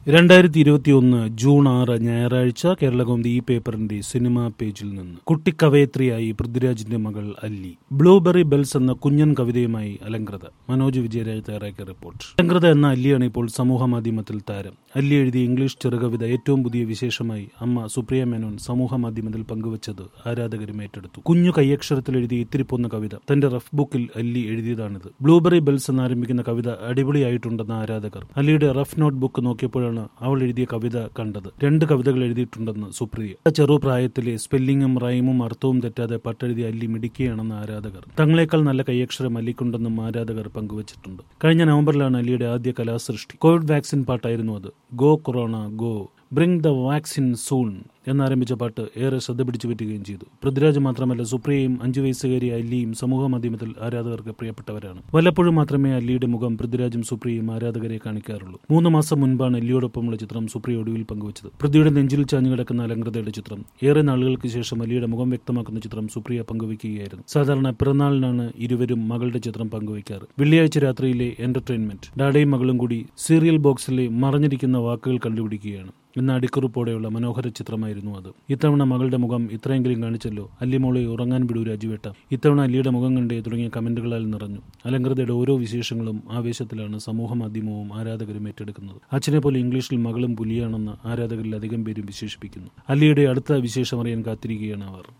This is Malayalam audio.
രണ്ടായിരത്തി ഇരുപത്തിയൊന്ന് ജൂൺ ആറ് ഞായറാഴ്ച കേരളകൗമുദി ഈ പേപ്പറിന്റെ സിനിമാ പേജിൽ നിന്ന് കുട്ടിക്കവയത്രിയായി പൃഥ്വിരാജിന്റെ മകൾ അല്ലി ബ്ലൂബെറി ബെൽസ് എന്ന കുഞ്ഞൻ കവിതയുമായി അലങ്കൃത മനോജ് വിജയരാജ് തയ്യാറാക്കിയ റിപ്പോർട്ട് അലങ്കൃത എന്ന അല്ലിയാണ് ഇപ്പോൾ സമൂഹ മാധ്യമത്തിൽ താരം അല്ലി എഴുതിയ ഇംഗ്ലീഷ് ചെറുകവിത ഏറ്റവും പുതിയ വിശേഷമായി അമ്മ സുപ്രിയ മേനോൻ സമൂഹ മാധ്യമത്തിൽ പങ്കുവച്ചത് ആരാധകരും ഏറ്റെടുത്തു കുഞ്ഞു കയ്യക്ഷരത്തിൽ എഴുതിയ ഇത്തിരിപ്പോന്ന കവിത തന്റെ റഫ് ബുക്കിൽ അല്ലി എഴുതിയതാണിത് ബ്ലൂബെറി ബെൽസ് എന്നാരംഭിക്കുന്ന കവിത അടിപൊളിയായിട്ടുണ്ടെന്ന് ആരാധകർ അല്ലിയുടെ റഫ് നോട്ട് ബുക്ക് നോക്കിയപ്പോഴാണ് അവൾ എഴുതിയ കവിത കണ്ടത് രണ്ട് കവിതകൾ എഴുതിയിട്ടുണ്ടെന്ന് സുപ്രിയ ചെറുപ്രായത്തിലെ സ്പെല്ലിങ്ങും റൈമും അർത്ഥവും തെറ്റാതെ പട്ടെഴുതിയ അല്ലി മിടിക്കുകയാണെന്ന് ആരാധകർ തങ്ങളെക്കാൾ നല്ല കൈയക്ഷരം അല്ലിക്കുണ്ടെന്നും ആരാധകർ പങ്കുവച്ചിട്ടുണ്ട് കഴിഞ്ഞ നവംബറിലാണ് അല്ലിയുടെ ആദ്യ കലാസൃഷ്ടി കോവിഡ് വാക്സിൻ പാട്ടായിരുന്നു അത് go corona go bring the vaccine soon എന്നാരംഭിച്ച പാട്ട് ഏറെ ശ്രദ്ധ പിടിച്ചു പറ്റുകയും ചെയ്തു പൃഥ്വിരാജ് മാത്രമല്ല സുപ്രിയയും അഞ്ചു വയസ്സുകാരിയ അല്ലിയും സമൂഹ മാധ്യമത്തിൽ ആരാധകർക്ക് പ്രിയപ്പെട്ടവരാണ് വല്ലപ്പോഴും മാത്രമേ അല്ലിയുടെ മുഖം പൃഥ്വിരാജും സുപ്രിയയും ആരാധകരെ കാണിക്കാറുള്ളൂ മൂന്ന് മാസം മുൻപാണ് അല്ലിയോടൊപ്പമുള്ള ചിത്രം സുപ്രിയ ഒടുവിൽ പങ്കുവച്ചത് പൃഥ്വിയുടെ നെഞ്ചിൽ ചാഞ്ഞു കിടക്കുന്ന അലങ്കൃതയുടെ ചിത്രം ഏറെ നാളുകൾക്ക് ശേഷം അല്ലിയുടെ മുഖം വ്യക്തമാക്കുന്ന ചിത്രം സുപ്രിയ പങ്കുവയ്ക്കുകയായിരുന്നു സാധാരണ പിറന്നാളിനാണ് ഇരുവരും മകളുടെ ചിത്രം പങ്കുവയ്ക്കാറ് വെള്ളിയാഴ്ച രാത്രിയിലെ എന്റർടൈൻമെന്റ് ഡാഡയും മകളും കൂടി സീരിയൽ ബോക്സിലെ മറഞ്ഞിരിക്കുന്ന വാക്കുകൾ കണ്ടുപിടിക്കുകയാണ് എന്ന അടിക്കുറിപ്പോടെയുള്ള മനോഹര ചിത്രമായിരുന്നു അത് ഇത്തവണ മകളുടെ മുഖം ഇത്രയെങ്കിലും കാണിച്ചല്ലോ അല്ലിമോളെ ഉറങ്ങാൻ വിടൂ രാജുവേട്ട ഇത്തവണ അല്ലിയുടെ മുഖം കണ്ടേ തുടങ്ങിയ കമന്റുകളാൽ നിറഞ്ഞു അലങ്കൃതയുടെ ഓരോ വിശേഷങ്ങളും ആവേശത്തിലാണ് സമൂഹ മാധ്യമവും ആരാധകരും ഏറ്റെടുക്കുന്നത് അച്ഛനെ പോലെ ഇംഗ്ലീഷിൽ മകളും പുലിയാണെന്ന് ആരാധകരിൽ അധികം പേരും വിശേഷിപ്പിക്കുന്നു അല്ലിയുടെ അടുത്ത വിശേഷം അറിയാൻ കാത്തിരിക്കുകയാണ് അവർ